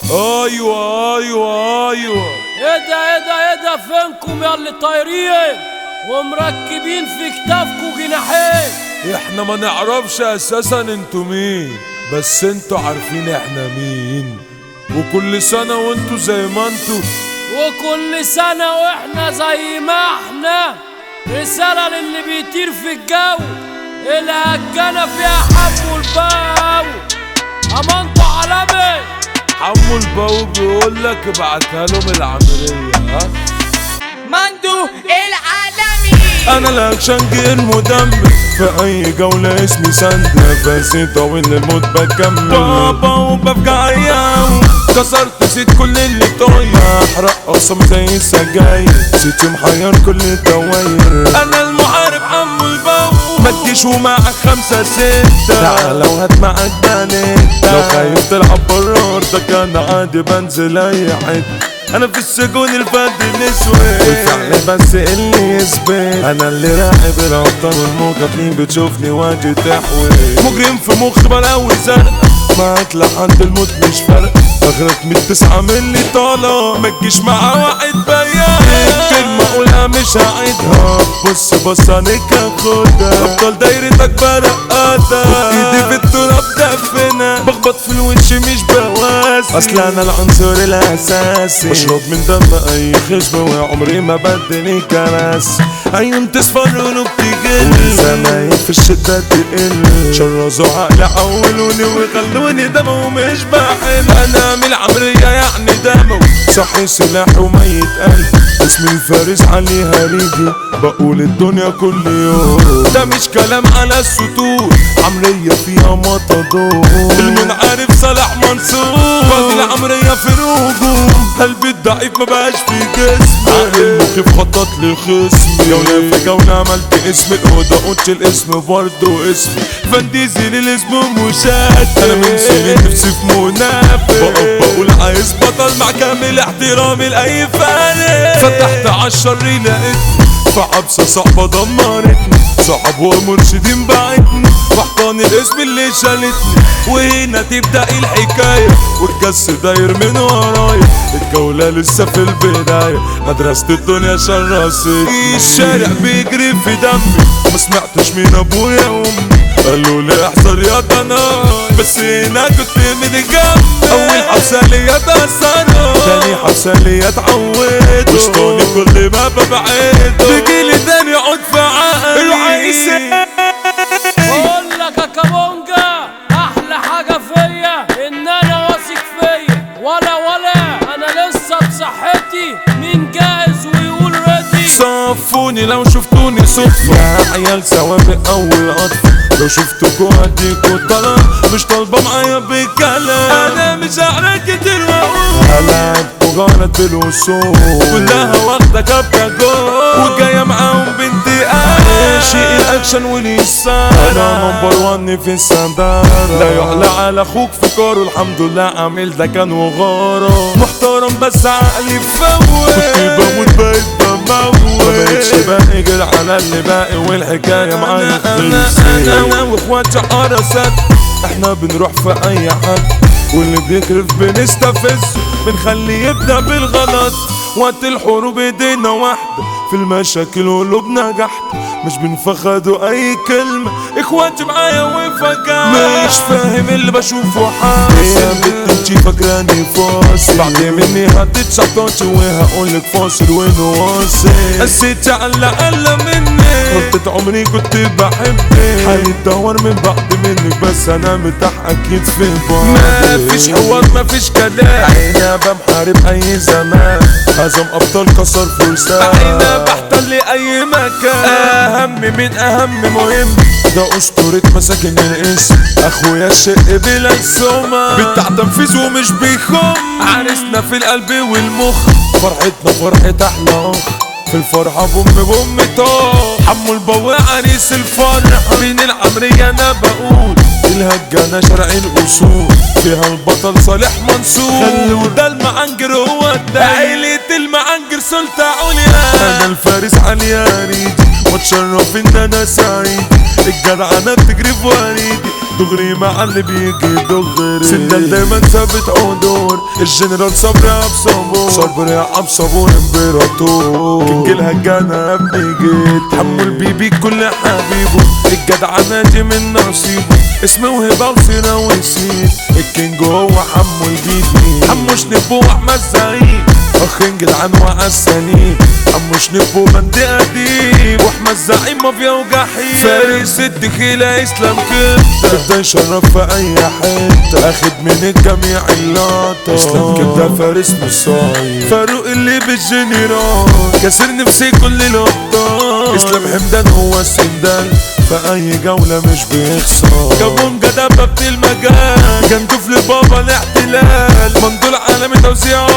ايوه ايوه ايوه ايه ده ايه ده ايه ده فينكم يا اللي طايرين ومركبين في كتافكم جناحين احنا ما نعرفش اساسا انتوا مين بس انتوا عارفين احنا مين وكل سنة وانتوا زي ما انتوا وكل سنة واحنا زي ما احنا رسالة للي بيطير في الجو الهجانة فيها حب والباو امانته عالمي حمو الباو بيقول لك ابعتها لهم العملية ها مندو العالمي انا الاكشنج المدمر في اي جولة اسمي سند نفسي طويل الموت بكمل بابا وبفجع ايام كسرت سيت كل اللي طاير احرق قسم زي السجاير سيتي محير كل الدواير انا المحارب عم البو ما تجيش ومعك خمسة ستة تعال لو هات معك بانيتا لو خايف تلعب برا ارضك انا عادي بنزل اي حتة انا في السجون الفد الاسود والفعل بس اللي يثبت انا اللي راقب الابطال والمقاتلين بتشوفني واجي تحوي مجرم في مخ بلاوي زرق معاك لحد الموت مش فرق اخرك من تسعة من اللي طالع ما تجيش مع واحد بيان كلمة اقولها مش هعيدها بص بص عليك هاخدها ابطال دايرتك برقاتها وايدي في التراب دفنة بخبط في الوش مش بواسي اصل انا العنصر الاساسي بشرب من دم اي خشبة وعمري ما بدني كراسي عيون تصفر قلوب تجل زمايل في الشدة تقل شرزوا عقلي عولوني وخلوني دمه مش بحل انا من العمرية يعني دمه صحي سلاح وميت قلب اسمي الفارس علي هريجي بقول الدنيا كل يوم ده مش كلام على السطور عمرية فيها مطدور المنعرف صلاح منصور فاضي العمرية في الهجوم قلبي الضعيف ما بقاش في جسمي عقل المخيف خطط لخصمي جولة في جولة عملت اسم الأوضة قلت الاسم برضه اسمي فان ديزل الاسم مشاد أنا من سنين نفسي في منافق بقى بقول عايز بطل مع كامل احترامي لأي فارق فتحت عالشر لقيتني في عبسة صعبة دمرتني صحاب ومرشدين بعتني وحطاني الاسم اللي شالتني وهنا تبدأ الحكاية والجس داير من ورايا الجولة لسه في البداية مدرسة الدنيا شرستني الشارع بيجري في دمي ما سمعتش من ابويا وامي قالوا لي احذر يا ضناي بس هنا كنت من جنبي اول حبسة ليا تأثرت تاني حبسة ليا اتعودت وشطوني كل ما ببعد بيجيلي تاني عود في عقلي العيس بقول لك يا كابونجا احلى حاجه فيا ان انا واثق فيا ولا ولا انا لسه بصحتي مين جاهز ويقول ريدي صفوني لو شفتوني صدفة يا عيال سوابق أول قطفة لو شفتكوا هديكوا طلب مش طالبة معايا بكلام أنا مش هحرق كتير وأقول هلاعبكوا غلط بالوصول كلها واخدة كابتة جول وجاية معاهم بنتي عايشي الأكشن والإثارة أنا نمبر وان في الصدارة لا يعلى على أخوك في كارو الحمد لله عامل ده كان وغارة محترم بس عقلي فوت كنت بموت بقيت بموت ما بقتش باقي غير على اللي باقي والحكاية معايا خلصت أنا وإخواتي حرسات احنا بنروح في أي حد واللي بيكرف بنستفز بنخليه يبدأ بالغلط وقت الحروب ايدينا واحدة في المشاكل قلوبنا جحد مش بنفخدوا اي كلمة اخواتي معايا وفجأة مش فاهم اللي بشوفه حاسس يا بنت انتي فاكراني فاصل بعد مني هتتشططي وهقولك فاصل ونواصل قسيت على قلة مني غلطة عمري كنت بحبك حالي تدور من بعد منك بس انا مرتاح اكيد في بعض مفيش حوار مفيش كلام عينا بمحارب اي زمان هزم ابطال كسر فرسان عينا بحتل اي مكان اهم من اهم مهم ده اسطورة مساكن الاسم اخويا الشق بلا السمة بتاع تنفيذ ومش بيخم عرسنا في القلب والمخ فرحتنا فرحة احلى اخ في الفرحة بوم بوم طاق حمو البوا عريس الفرح من العمرية انا بقول الهجانة شرع الاصول فيها البطل صالح منصور خلوا ده المعنجر هو ده عيلة المعنجر سلطة عليا انا الفارس علي ريدي واتشرف ان انا سعيد الجدعنة بتجري في وريدي دغري مع اللي بيجي دغري سندال دايما ثابت عدور الجنرال صبري عب صبور صبري عب صبور امبراطور كينج الهجانة يا ابني جيت حمو البيبي كل حبيبه الجدع ناجي من نصيبه اسمه وهبة وسيرة وسيد الكينج هو حمو البيبي حمو شنبو واحمد زعيم اخين جدعان وعسانين حمو شنبو بند قديم واحمد زعيم مافيا وجحيم فارس الدخيلة اسلام كده بدا يشرف في اي حتة اخد من الجميع اللقطة اسلام كده فارس مصايب فاروق اللي بالجنرال كسر نفسي كل الابطال اسلام حمدان هو السندال في اي جولة مش بيخسر جابون جدبة في المجال كان طفل بابا الاحتلال مندول عالمي توزيع